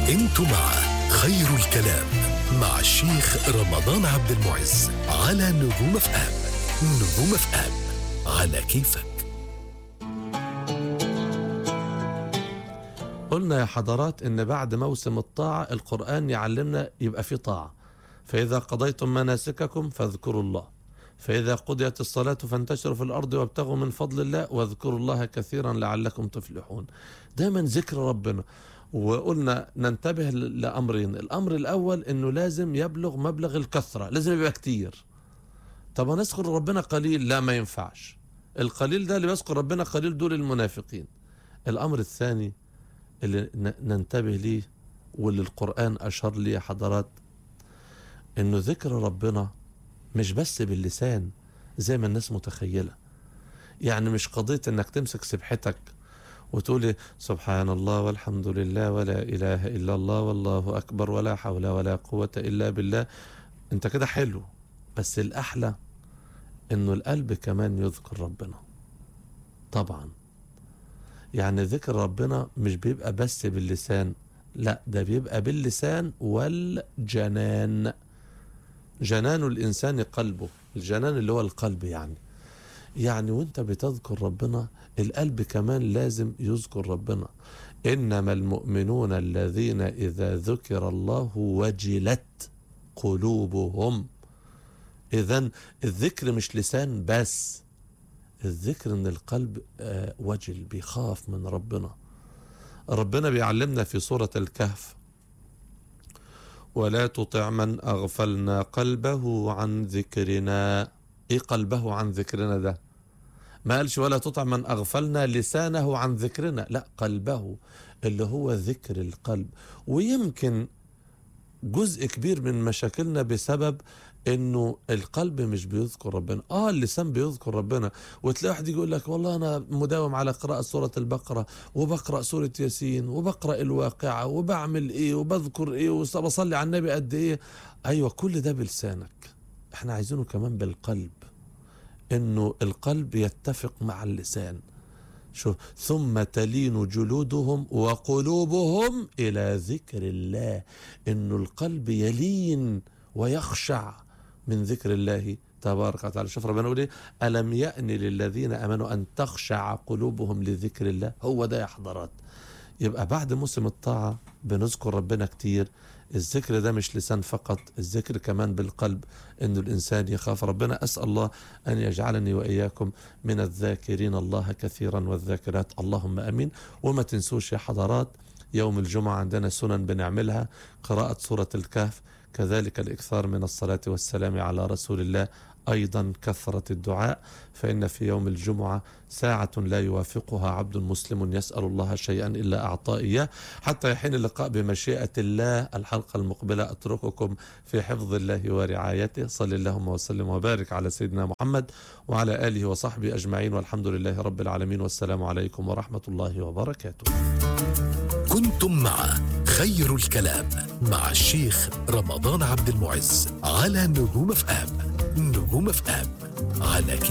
انتوا مع خير الكلام مع الشيخ رمضان عبد المعز على نجوم اف ام نجوم اف ام على كيفك قلنا يا حضرات ان بعد موسم الطاعة القرآن يعلمنا يبقى في طاعة فإذا قضيتم مناسككم فاذكروا الله فإذا قضيت الصلاة فانتشروا في الأرض وابتغوا من فضل الله واذكروا الله كثيرا لعلكم تفلحون دايما ذكر ربنا وقلنا ننتبه ل- لأمرين الأمر الأول أنه لازم يبلغ مبلغ الكثرة لازم يبقى كتير طب هنذكر ربنا قليل لا ما ينفعش القليل ده اللي بيذكر ربنا قليل دول المنافقين الأمر الثاني اللي ن- ننتبه ليه واللي القرآن أشار ليه يا حضرات إنه ذكر ربنا مش بس باللسان زي ما الناس متخيلة يعني مش قضية إنك تمسك سبحتك وتقولي سبحان الله والحمد لله ولا إله إلا الله والله أكبر ولا حول ولا قوة إلا بالله أنت كده حلو بس الأحلى إنه القلب كمان يذكر ربنا طبعا يعني ذكر ربنا مش بيبقى بس باللسان لا ده بيبقى باللسان والجنان جنان الإنسان قلبه الجنان اللي هو القلب يعني يعني وانت بتذكر ربنا القلب كمان لازم يذكر ربنا إنما المؤمنون الذين إذا ذكر الله وجلت قلوبهم إذا الذكر مش لسان بس الذكر ان القلب آه، وجل بيخاف من ربنا ربنا بيعلمنا في سورة الكهف ولا تطع من أغفلنا قلبه عن ذكرنا إيه قلبه عن ذكرنا ده ما قالش ولا تطع من أغفلنا لسانه عن ذكرنا لا قلبه اللي هو ذكر القلب ويمكن جزء كبير من مشاكلنا بسبب انه القلب مش بيذكر ربنا اه اللسان بيذكر ربنا وتلاقي واحد يقول لك والله انا مداوم على قراءة سورة البقرة وبقرأ سورة ياسين وبقرأ الواقعة وبعمل ايه وبذكر ايه وبصلي على النبي قد ايه ايوه كل ده بلسانك احنا عايزينه كمان بالقلب انه القلب يتفق مع اللسان شوف ثم تلين جلودهم وقلوبهم الى ذكر الله انه القلب يلين ويخشع من ذكر الله تبارك وتعالى شوف ربنا يقول ايه الم يأن للذين امنوا ان تخشع قلوبهم لذكر الله هو ده يا حضرات يبقى بعد موسم الطاعة بنذكر ربنا كتير الذكر ده مش لسان فقط الذكر كمان بالقلب انه الانسان يخاف ربنا اسال الله ان يجعلني واياكم من الذاكرين الله كثيرا والذاكرات اللهم امين وما تنسوش يا حضرات يوم الجمعه عندنا سنن بنعملها قراءه سوره الكهف كذلك الاكثار من الصلاه والسلام على رسول الله ايضا كثره الدعاء فان في يوم الجمعه ساعه لا يوافقها عبد مسلم يسال الله شيئا الا اعطاه اياه حتى يحين اللقاء بمشيئه الله الحلقه المقبله اترككم في حفظ الله ورعايته صل اللهم وسلم وبارك على سيدنا محمد وعلى اله وصحبه اجمعين والحمد لله رب العالمين والسلام عليكم ورحمه الله وبركاته كنتم مع خير الكلام مع الشيخ رمضان عبد المعز على نجوم اف ام نجوم اف ام على كيفك